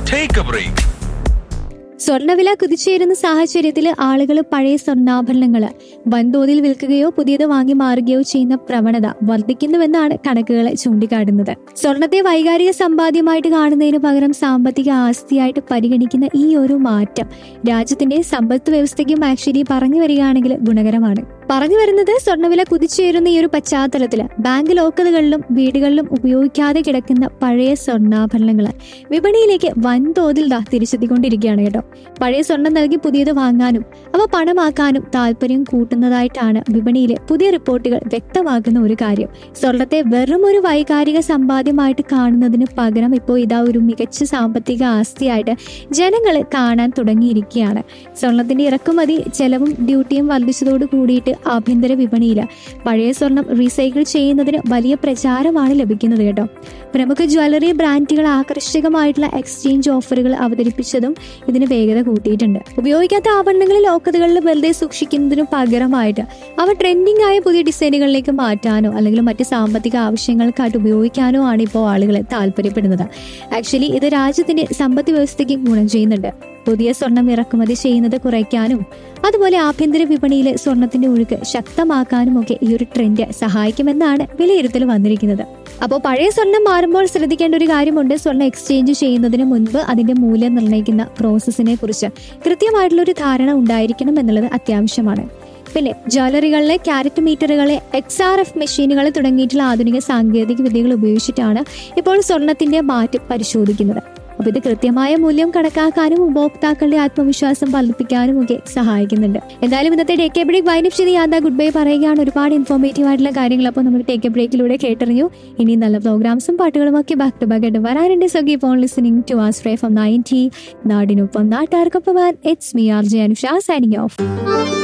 Take a break. സ്വർണ്ണവില കുതിച്ചുയരുന്ന സാഹചര്യത്തിൽ ആളുകൾ പഴയ സ്വർണ്ണാഭരണങ്ങൾ വൻതോതിൽ വിൽക്കുകയോ പുതിയത് വാങ്ങി മാറുകയോ ചെയ്യുന്ന പ്രവണത വർദ്ധിക്കുന്നുവെന്നാണ് കണക്കുകൾ ചൂണ്ടിക്കാട്ടുന്നത് സ്വർണത്തെ വൈകാരിക സമ്പാദ്യമായിട്ട് കാണുന്നതിന് പകരം സാമ്പത്തിക ആസ്തിയായിട്ട് പരിഗണിക്കുന്ന ഈ ഒരു മാറ്റം രാജ്യത്തിന്റെ സമ്പദ് വ്യവസ്ഥയ്ക്കും ആക്ച്വലി പറഞ്ഞു വരികയാണെങ്കിൽ ഗുണകരമാണ് പറഞ്ഞു വരുന്നത് സ്വർണ്ണവില കുതിച്ചുയരുന്ന ഈ ഒരു പശ്ചാത്തലത്തിൽ ബാങ്ക് ലോക്കറുകളിലും വീടുകളിലും ഉപയോഗിക്കാതെ കിടക്കുന്ന പഴയ സ്വർണ്ണാഭരണങ്ങൾ വിപണിയിലേക്ക് വൻതോതിൽ ദാ തിരിച്ചെത്തിക്കൊണ്ടിരിക്കുകയാണ് കേട്ടോ പഴയ സ്വർണം നൽകി പുതിയത് വാങ്ങാനും അവ പണമാക്കാനും താല്പര്യം കൂട്ടുന്നതായിട്ടാണ് വിപണിയിലെ പുതിയ റിപ്പോർട്ടുകൾ വ്യക്തമാക്കുന്ന ഒരു കാര്യം സ്വർണത്തെ വെറും ഒരു വൈകാരിക സമ്പാദ്യമായിട്ട് കാണുന്നതിന് പകരം ഇപ്പോൾ ഇതാ ഒരു മികച്ച സാമ്പത്തിക ആസ്തിയായിട്ട് ജനങ്ങൾ കാണാൻ തുടങ്ങിയിരിക്കുകയാണ് സ്വർണത്തിന്റെ ഇറക്കുമതി ചെലവും ഡ്യൂട്ടിയും വർദ്ധിച്ചതോട് കൂടിയിട്ട് ആഭ്യന്തര വിപണിയിൽ പഴയ സ്വർണം റീസൈക്കിൾ ചെയ്യുന്നതിന് വലിയ പ്രചാരമാണ് ലഭിക്കുന്നത് കേട്ടോ പ്രമുഖ ജ്വല്ലറി ബ്രാൻഡുകൾ ആകർഷകമായിട്ടുള്ള എക്സ്ചേഞ്ച് ഓഫറുകൾ അവതരിപ്പിച്ചതും ഇതിന് വേഗത കൂട്ടിയിട്ടുണ്ട് ഉപയോഗിക്കാത്ത ആഭരണങ്ങൾ ലോക്കറുകളിൽ വെറുതെ സൂക്ഷിക്കുന്നതിന് പകരമായിട്ട് അവ ട്രെൻഡിംഗ് ആയ പുതിയ ഡിസൈനുകളിലേക്ക് മാറ്റാനോ അല്ലെങ്കിൽ മറ്റ് സാമ്പത്തിക ആവശ്യങ്ങൾക്കായിട്ട് ഉപയോഗിക്കാനോ ആണ് ഇപ്പോൾ ആളുകൾ താല്പര്യപ്പെടുന്നത് ആക്ച്വലി ഇത് രാജ്യത്തിന്റെ സമ്പദ് വ്യവസ്ഥയ്ക്ക് ഗുണം ചെയ്യുന്നുണ്ട് പുതിയ സ്വർണം ഇറക്കുമതി ചെയ്യുന്നത് കുറയ്ക്കാനും അതുപോലെ ആഭ്യന്തര വിപണിയിലെ സ്വർണത്തിന്റെ ഒഴുക്ക് ശക്തമാക്കാനും ഒക്കെ ഈ ഒരു ട്രെൻഡ് സഹായിക്കുമെന്നാണ് വിലയിരുത്തൽ വന്നിരിക്കുന്നത് അപ്പോൾ പഴയ സ്വർണം മാറുമ്പോൾ ശ്രദ്ധിക്കേണ്ട ഒരു കാര്യമുണ്ട് സ്വർണ്ണം എക്സ്ചേഞ്ച് ചെയ്യുന്നതിന് മുൻപ് അതിന്റെ മൂല്യം നിർണ്ണയിക്കുന്ന പ്രോസസ്സിനെ കുറിച്ച് കൃത്യമായിട്ടുള്ള ഒരു ധാരണ ഉണ്ടായിരിക്കണം എന്നുള്ളത് അത്യാവശ്യമാണ് പിന്നെ ജ്വല്ലറികളിലെ ക്യാരറ്റ് മീറ്ററുകളെ എക്സ് ആർ എഫ് മെഷീനുകൾ തുടങ്ങിയിട്ടുള്ള ആധുനിക സാങ്കേതിക വിദ്യകൾ ഉപയോഗിച്ചിട്ടാണ് ഇപ്പോൾ സ്വർണത്തിന്റെ മാറ്റം പരിശോധിക്കുന്നത് അപ്പൊ ഇത് കൃത്യമായ മൂല്യം കണക്കാക്കാനും ഉപഭോക്താക്കളുടെ ആത്മവിശ്വാസം വർദ്ധിപ്പിക്കാനും ഒക്കെ സഹായിക്കുന്നുണ്ട് എന്തായാലും ഇന്നത്തെ ടേക്ക് എ ബ്രേക്ക് വൈൻഡപ്പ് ചെയ്ത് യാത്ര ഗുഡ് ബൈ പറയുകയാണ് ഒരുപാട് ഇൻഫോർമേറ്റീവ് ആയിട്ടുള്ള കാര്യങ്ങൾ അപ്പോൾ നമ്മൾ ടേക്ക് എ ബ്രേക്കിലൂടെ കേട്ടറിഞ്ഞു ഇനി നല്ല പ്രോഗ്രാംസും പാട്ടുകളും ഒക്കെ ബാക്ക് ടു ബാക്ക് ആയിട്ട് വരാനുണ്ട് so keep on listening to us ഫ്രേ ഫ്രം നയൻറ്റി നാടിനൊപ്പം നാട്ടുകാർക്കൊപ്പം it's me R J Anusha signing of